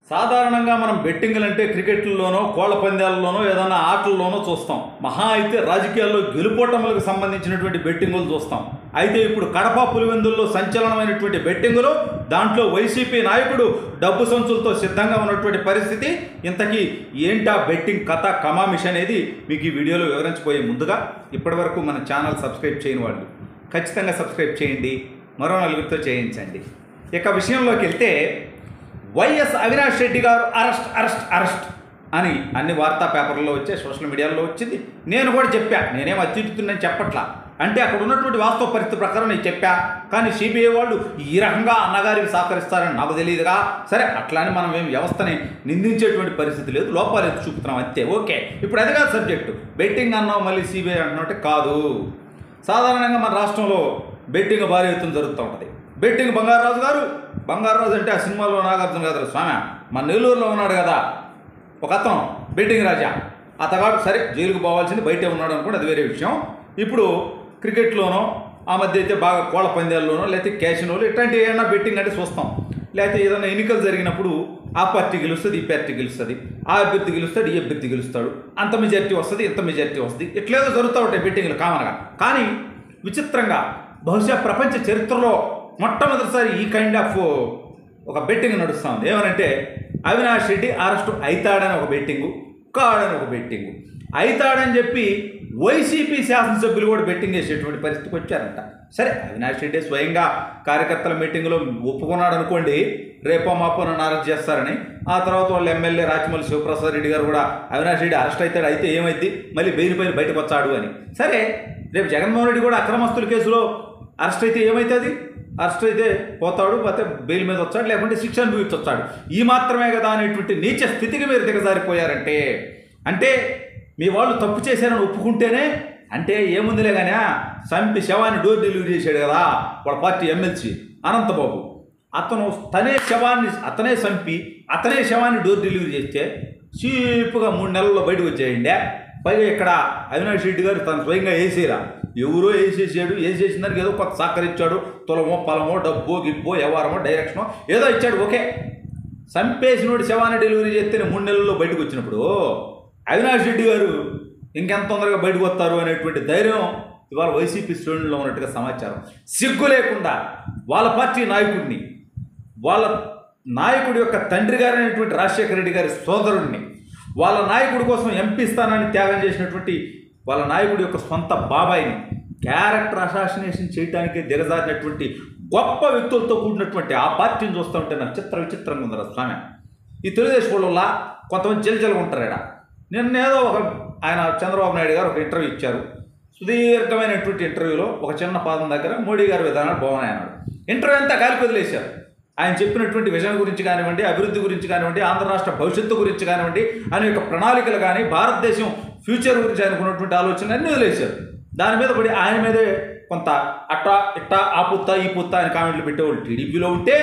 సాధారణంగా మనం బెట్టింగ్లు అంటే క్రికెట్లలోనో కోళ్ల పందాలలోనో ఏదైనా ఆటల్లోనో చూస్తాం మహా అయితే రాజకీయాల్లో గెలుపోటములకు సంబంధించినటువంటి బెట్టింగులు చూస్తాం అయితే ఇప్పుడు కడప పులివెందుల్లో సంచలనమైనటువంటి బెట్టింగులు దాంట్లో వైసీపీ నాయకుడు డబ్బు సంచులతో సిద్ధంగా ఉన్నటువంటి పరిస్థితి ఇంతకీ ఏంటా బెట్టింగ్ కథ కమామిష్ అనేది మీకు ఈ వీడియోలో వివరించబోయే ముందుగా ఇప్పటివరకు మన ఛానల్ సబ్స్క్రైబ్ చేయని వాళ్ళు ఖచ్చితంగా సబ్స్క్రైబ్ చేయండి మరో నలుగురితో చేయించండి ఇక విషయంలోకి వెళ్తే వైఎస్ అవినాష్ రెడ్డి గారు అరెస్ట్ అరెస్ట్ అరెస్ట్ అని అన్ని వార్తా పేపర్లలో వచ్చే సోషల్ మీడియాలో వచ్చింది నేను కూడా చెప్పా నేనేం అత్యుతుందని చెప్పట్లా అంటే అక్కడ ఉన్నటువంటి వాస్తవ పరిస్థితి ప్రకారం నేను చెప్పా కానీ సిబిఐ వాళ్ళు ఈ రకంగా అన్నగారికి సహకరిస్తారని నాకు తెలియదుగా సరే అట్లా అని మనం ఏం వ్యవస్థని నిందించేటువంటి పరిస్థితి లేదు లోపాలు ఎత్తి చూపుతున్నాం అంతే ఓకే ఇప్పుడు అది కాదు సబ్జెక్టు బెట్టింగ్ అన్నావు మళ్ళీ సిబిఐ అంటున్నట్టు కాదు సాధారణంగా మన రాష్ట్రంలో బెట్టింగ్ భారీ ఎత్తున జరుగుతూ ఉంటుంది బెట్టింగ్ బంగారాజు గారు బంగారాజు అంటే ఆ సినిమాలో నాగార్జున గారు స్వామి మన నెల్లూరులో ఉన్నాడు కదా ఒక అతను బెట్టింగ్ రాజా అతగాడు సరే జైలుకు పోవాల్సింది బయటే ఉన్నాడు అనుకోండి అది వేరే విషయం ఇప్పుడు క్రికెట్లోనో ఆ మధ్య అయితే బాగా కోళ్ళ పందాల్లోనో లేకపోతే క్యాషినోలు ఇట్లాంటి ఏమైనా బెట్టింగ్ అంటే చూస్తాం లేకపోతే ఏదైనా ఎన్నికలు జరిగినప్పుడు ఆ పార్టీ గెలుస్తుంది ఈ పార్టీ గెలుస్తుంది ఆ అభ్యర్థి గెలుస్తాడు ఈ అభ్యర్థి గెలుస్తాడు అంత మెజారిటీ వస్తుంది ఇంత మెజారిటీ వస్తుంది ఇట్లేదో జరుగుతూ ఉంటాయి బెట్టింగ్లు కామన్గా కానీ విచిత్రంగా బహుశా ప్రపంచ చరిత్రలో మొట్టమొదటిసారి ఈ కైండ్ ఆఫ్ ఒక బెట్టింగ్ నడుస్తూ ఉంది ఏమనంటే అవినాష్ రెడ్డి అరెస్టు అవుతాడని ఒక బెట్టింగు కాడని ఒక బెట్టింగు అవుతాడని చెప్పి వైసీపీ శాసనసభ్యులు కూడా బెట్టింగ్ వేసేటువంటి పరిస్థితికి వచ్చారంట సరే అవినాష్ రెడ్డి స్వయంగా కార్యకర్తల మీటింగ్లో ఒప్పుకున్నాడు అనుకోండి రేపో మాపో నన్ను అరెస్ట్ చేస్తారని ఆ తర్వాత వాళ్ళ ఎమ్మెల్యే రాజమౌళి శివప్రసాద్ రెడ్డి గారు కూడా అవినాష్ రెడ్డి అరెస్ట్ అవుతాడు అయితే ఏమైంది మళ్ళీ బెయిల్ పైన బయటకు వచ్చాడు అని సరే రేపు జగన్మోహన్ రెడ్డి కూడా అక్రమస్తుల కేసులో అరెస్ట్ అయితే ఏమవుతుంది అరెస్ట్ అయితే పోతాడు పోతే బెయిల్ మీద వచ్చాడు లేకుంటే శిక్ష అనుభవించి వచ్చాడు ఈ మాత్రమే కదా అనేటువంటి నీచ స్థితికి మీరు దిగజారిపోయారంటే అంటే మీ వాళ్ళు తప్పు చేశారని ఒప్పుకుంటేనే అంటే ఏముందిలే కానీ చంపి శవాన్ని డోర్ డెలివరీ చేశాడు కదా వాళ్ళ పార్టీ ఎమ్మెల్సీ అనంతబాబు అతను తనే శవాన్ని అతనే చంపి అతనే శవాన్ని డోర్ డెలివరీ చేస్తే చీపుగా మూడు నెలల్లో బయటకు వచ్చేయండి పైగా ఇక్కడ అవినాష్ రెడ్డి గారు తను స్వయంగా వేసేరా ఎవరో వేసేసాడు వేసేసిన దానికి ఏదో కొత్త సహకరించాడు తులమో పొలమో డబ్బో గిబ్బో వ్యవహారమో డైరెక్షనో ఏదో ఇచ్చాడు ఓకే చంపేసినోడు శవాన్ని డెలివరీ చేస్తేనే మూడు నెలల్లో బయటకు వచ్చినప్పుడు అవినాష్ రెడ్డి గారు ఇంకెంత తొందరగా బయటకు వస్తారు అనేటువంటి ధైర్యం ఇవాళ వైసీపీ శ్రేణుల్లో ఉన్నట్టుగా సమాచారం సిగ్గు లేకుండా వాళ్ళ పార్టీ నాయకుడిని వాళ్ళ నాయకుడి యొక్క తండ్రి గారు అనేటువంటి రాజశేఖర రెడ్డి గారి సోదరుడిని వాళ్ళ నాయకుడి కోసం ఎంపీ స్థానాన్ని త్యాగం చేసినటువంటి వాళ్ళ నాయకుడి యొక్క సొంత బాబాయిని క్యారెక్టర్ అసాసినేషన్ చేయడానికే దిగజారినటువంటి గొప్ప వ్యక్తులతో కూడినటువంటి ఆ పార్టీని చూస్తూ ఉంటే నాకు చిత్ర విచిత్రంగా ఉంది రా స్వామి ఈ తెలుగుదేశం వాళ్ళ కొంతమంది జలజలుగా ఉంటారు ఇక్కడ నిన్న ఏదో ఒక ఆయన చంద్రబాబు నాయుడు గారు ఒక ఇంటర్వ్యూ ఇచ్చారు సుదీర్ఘమైనటువంటి ఇంటర్వ్యూలో ఒక చిన్న పాదం దగ్గర మోడీ గారి విధానాలు బాగున్నాయి అన్నాడు ఇంటర్వ్యూ అంతా గాలికి వదిలేశారు ఆయన చెప్పినటువంటి విజన్ గురించి కానివ్వండి అభివృద్ధి గురించి కానివ్వండి ఆంధ్ర రాష్ట్ర భవిష్యత్తు గురించి కానివ్వండి అనేక ప్రణాళికలు కానీ భారతదేశం ఫ్యూచర్ గురించి అనుకున్నటువంటి ఆలోచన అన్నీ వదిలేశారు దాని మీద పడి ఆయన మీదే కొంత అట్టా ఇట్టా ఆ పుత్త ఈ పుత్త అని కామెంట్లు పెట్టేవాళ్ళు టీడీపీలో ఉంటే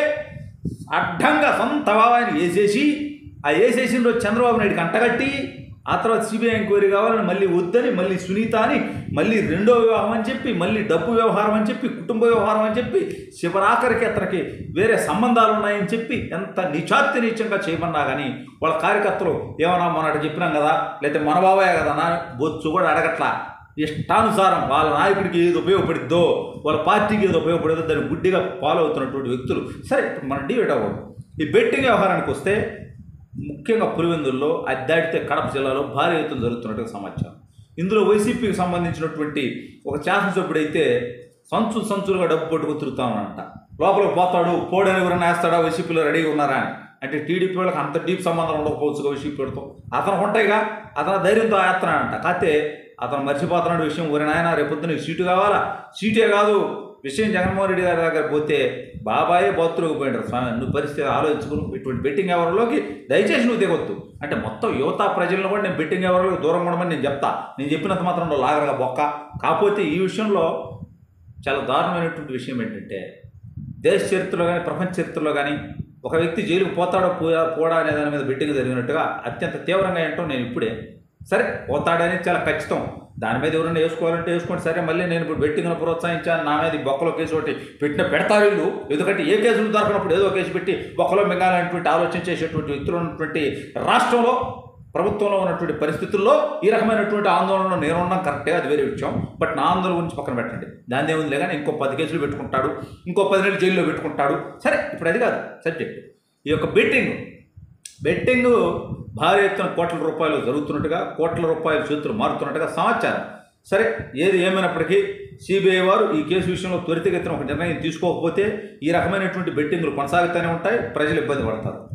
అడ్డంగా సొంత బాబాయిని వేసేసి ఆ వేసేసిన రోజు చంద్రబాబు నాయుడికి అంటగట్టి ఆ తర్వాత సిబిఐ ఎంక్వైరీ కావాలని మళ్ళీ వద్దని మళ్ళీ సునీత అని మళ్ళీ రెండో వివాహం అని చెప్పి మళ్ళీ డబ్బు వ్యవహారం అని చెప్పి కుటుంబ వ్యవహారం అని చెప్పి శివరాఖరికి అతనికి వేరే సంబంధాలు ఉన్నాయని చెప్పి ఎంత నిచాత్య నీచంగా చేయమన్నా కానీ వాళ్ళ కార్యకర్తలు ఏమన్నా మొన్నటి చెప్పినాం కదా లేకపోతే మన బాబాయే కదా నా బొచ్చు కూడా అడగట్లా ఇష్టానుసారం వాళ్ళ నాయకుడికి ఏది ఉపయోగపడిద్దో వాళ్ళ పార్టీకి ఏది ఉపయోగపడిద్దో దాన్ని గుడ్డిగా ఫాలో అవుతున్నటువంటి వ్యక్తులు సరే ఇప్పుడు మనం డివేట్ అవ్వదు ఈ బెట్టింగ్ వ్యవహారానికి వస్తే ముఖ్యంగా పులివెందుల్లో అది దాటితే కడప జిల్లాలో భారీ ఎత్తున జరుగుతున్నట్టుగా సమాచారం ఇందులో వైసీపీకి సంబంధించినటువంటి ఒక శాసనసభ్యుడైతే సంచులు సంచులుగా డబ్బు పట్టుకు తిరుగుతామనంట లోపలికి పోతాడు పోడని ఎవరైనా వేస్తాడా వైసీపీలో రెడీగా ఉన్నారా అని అంటే టీడీపీ వాళ్ళకి అంత డీప్ సంబంధం ఉండకపోవచ్చు వైసీపీతో అతను ఉంటాయిగా అతను ధైర్యంతో వేస్తున్నాడంట కాకపోతే అతను మర్చిపోతున్నాడు విషయం ఊరి నాయన రేపొద్దు నీకు సీటు కావాలా సీటే కాదు విషయం జగన్మోహన్ రెడ్డి గారి దగ్గర పోతే బాబాయే బతులకు పోయినారు స్వామి నువ్వు పరిస్థితి ఆలోచించుకుని ఇటువంటి బెట్టింగ్ ఎవరిలోకి దయచేసి నువ్వు దిగొద్దు అంటే మొత్తం యువత ప్రజలను కూడా నేను బెట్టింగ్ ఎవరిలోకి దూరం ఉండమని నేను చెప్తా నేను చెప్పినంత మాత్రం నువ్వు లాగరగా బొక్క కాకపోతే ఈ విషయంలో చాలా దారుణమైనటువంటి విషయం ఏంటంటే దేశ చరిత్రలో కానీ ప్రపంచ చరిత్రలో కానీ ఒక వ్యక్తి జైలుకు పోతాడో పోయా పోడా అనే దాని మీద బెట్టింగ్ జరిగినట్టుగా అత్యంత తీవ్రంగా ఏంటో నేను ఇప్పుడే సరే పోతాడని చాలా ఖచ్చితం దాని మీద ఎవరైనా వేసుకోవాలంటే వేసుకోండి సరే మళ్ళీ నేను ఇప్పుడు బెట్టింగ్ను ప్రోత్సహించాను నా మీద ఈ బొక్కలో కేసు ఒకటి పెట్టిన పెడతారు వీళ్ళు ఎందుకంటే ఏ కేసులు దొరకనప్పుడు ఏదో కేసు పెట్టి బొక్కలో మింగాలనేటువంటి ఆలోచన చేసేటువంటి వ్యక్తులు ఉన్నటువంటి రాష్ట్రంలో ప్రభుత్వంలో ఉన్నటువంటి పరిస్థితుల్లో ఈ రకమైనటువంటి ఆందోళనలో నేనున్నాం కరెక్టే అది వేరే విషయం బట్ నా ఆందోళన గురించి పక్కన పెట్టండి దాని ఏముంది కానీ ఇంకో పది కేసులు పెట్టుకుంటాడు ఇంకో పది నెలలు జైల్లో పెట్టుకుంటాడు సరే ఇప్పుడు అది కాదు సబ్జెక్ట్ ఈ యొక్క బెట్టింగ్ బెట్టింగ్ భారీ ఎత్తున కోట్ల రూపాయలు జరుగుతున్నట్టుగా కోట్ల రూపాయల చేతులు మారుతున్నట్టుగా సమాచారం సరే ఏది ఏమైనప్పటికీ సిబిఐ వారు ఈ కేసు విషయంలో త్వరితగతిన ఒక నిర్ణయం తీసుకోకపోతే ఈ రకమైనటువంటి బెట్టింగ్లు కొనసాగుతూనే ఉంటాయి ప్రజలు ఇబ్బంది పడతారు